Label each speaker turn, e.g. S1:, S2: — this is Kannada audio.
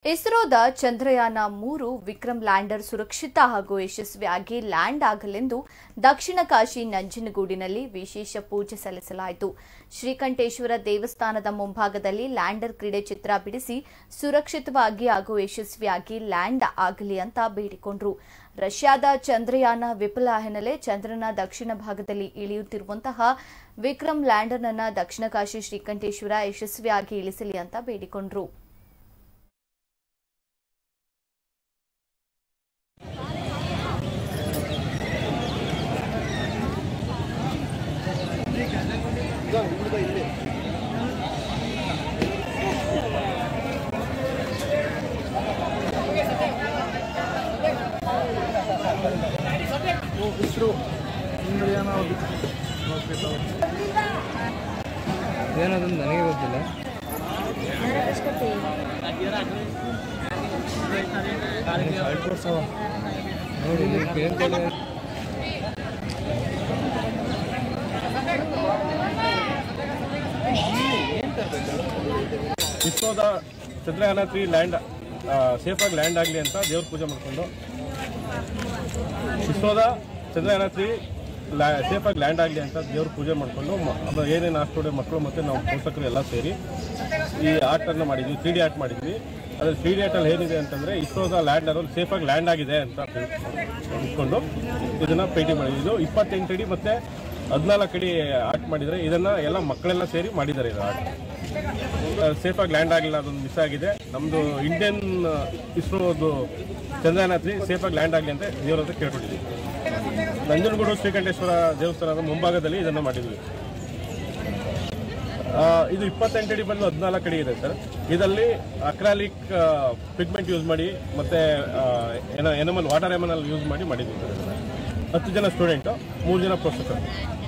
S1: ಇಸ್ರೋದ ಚಂದ್ರಯಾನ ಮೂರು ವಿಕ್ರಮ್ ಲ್ಯಾಂಡರ್ ಸುರಕ್ಷಿತ ಹಾಗೂ ಯಶಸ್ವಿಯಾಗಿ ಲ್ಯಾಂಡ್ ಆಗಲೆಂದು ದಕ್ಷಿಣ ಕಾಶಿ ನಂಜನಗೂಡಿನಲ್ಲಿ ವಿಶೇಷ ಪೂಜೆ ಸಲ್ಲಿಸಲಾಯಿತು ಶ್ರೀಕಂಠೇಶ್ವರ ದೇವಸ್ಥಾನದ ಮುಂಭಾಗದಲ್ಲಿ ಲ್ಯಾಂಡರ್ ಕ್ರೀಡೆ ಚಿತ್ರ ಬಿಡಿಸಿ ಸುರಕ್ಷಿತವಾಗಿ ಹಾಗೂ ಯಶಸ್ವಿಯಾಗಿ ಲ್ಯಾಂಡ್ ಆಗಲಿ ಅಂತ ಬೇಡಿಕೊಂಡ್ರು ರಷ್ಯಾದ ಚಂದ್ರಯಾನ ವಿಫಲ ಹಿನ್ನೆಲೆ ಚಂದ್ರನ ದಕ್ಷಿಣ ಭಾಗದಲ್ಲಿ ಇಳಿಯುತ್ತಿರುವಂತಹ ವಿಕ್ರಮ್ ಲ್ಯಾಂಡರ್ನನ್ನ ದಕ್ಷಿಣ ಕಾಶಿ ಶ್ರೀಕಂಠೇಶ್ವರ ಯಶಸ್ವಿಯಾಗಿ ಇಳಿಸಲಿ ಅಂತ ಬೇಡಿಕೊಂಡ್ರು
S2: ಇಸ್ರೋ ಚಂದ್ರಯಾನ
S3: ಏನದಂತ ನನಗೆ ಗೊತ್ತಿಲ್ಲ ನೋಡಿ ಇಲ್ಲಿ ಕೇಳ್ತಾರೆ
S2: ಇಸ್ರೋದ ಚಂದ್ರಯಾನ ತ್ರೀ ಲ್ಯಾಂಡ್ ಸೇಫಾಗಿ ಲ್ಯಾಂಡ್ ಆಗಲಿ ಅಂತ ದೇವ್ರ ಪೂಜೆ ಮಾಡಿಕೊಂಡು ಇಸ್ರೋದ ಚಂದ್ರಯಾನ ತ್ರೀ ಲ್ಯಾ ಸೇಫಾಗಿ ಲ್ಯಾಂಡ್ ಆಗಲಿ ಅಂತ ದೇವ್ರ ಪೂಜೆ ಮಾಡಿಕೊಂಡು ಅದು ಏನೇನು ಆಸ್ಟುಡಿಯೋ ಮಕ್ಕಳು ಮತ್ತು ನಾವು ಪೋಷಕರು ಎಲ್ಲ ಸೇರಿ ಈ ಆರ್ಟನ್ನು ಮಾಡಿದ್ವಿ ತ್ರೀ ಡಿ ಆರ್ಟ್ ಮಾಡಿದ್ವಿ ಅದ್ರ ತ್ರೀ ಡಿ ಆರ್ಟಲ್ಲಿ ಏನಿದೆ ಅಂತಂದರೆ ಇಸ್ರೋದ ಲ್ಯಾಂಡರ್ ಸೇಫಾಗಿ ಲ್ಯಾಂಡ್ ಆಗಿದೆ ಅಂತ ಇಟ್ಕೊಂಡು ಇದನ್ನು ಪೇಂಟಿಂಗ್ ಮಾಡಿದ್ವಿ ಇದು ಇಪ್ಪತ್ತೆಂಟು ಅಡಿ ಮತ್ತು ಹದಿನಾಲ್ಕು ಅಡಿ ಆರ್ಟ್ ಮಾಡಿದರೆ ಇದನ್ನು ಎಲ್ಲ ಮಕ್ಕಳೆಲ್ಲ ಸೇರಿ ಮಾಡಿದ್ದಾರೆ ಇದು ಆರ್ಟ್ ಸೇಫಾಗಿ ಲ್ಯಾಂಡ್ ಆಗಿಲ್ಲ ಅದೊಂದು ಮಿಸ್ ಆಗಿದೆ ನಮ್ಮದು ಇಂಡಿಯನ್ ಇಸ್ರೋದು ಚಂದ್ರಯಾನ ತ್ರೀ ಸೇಫಾಗಿ ಲ್ಯಾಂಡ್ ಆಗಲಿ ಅಂತ ದೇವ್ರ ಹತ್ರ ಕೇಳ್ಕೊಂಡಿದ್ದೀವಿ ನಂಜನಗೂಡು ಶ್ರೀಕಂಠೇಶ್ವರ ದೇವಸ್ಥಾನದ ಮುಂಭಾಗದಲ್ಲಿ ಇದನ್ನು ಮಾಡಿದ್ವಿ ಆ, ಇದು ಇಪ್ಪತ್ತೆಂಟು ಅಡಿ ಬಂದು ಹದಿನಾಲ್ಕು ಅಡಿ ಇದೆ ಸರ್ ಇದರಲ್ಲಿ ಅಕ್ರಾಲಿಕ್ ಪಿಗ್ಮೆಂಟ್ ಯೂಸ್ ಮಾಡಿ ಮತ್ತೆ ಏನೋ ಎನಮಲ್ ವಾಟರ್ ಎಮನಲ್ ಯೂಸ್ ಮಾಡಿ ಮಾಡಿದ್ವಿ ಸರ್ ಇದನ್ನ. ಹತ್ತು ಜನ ಸ್ಟೂಡೆಂಟು ಮೂರು ಜನ ಪೋಷಕರು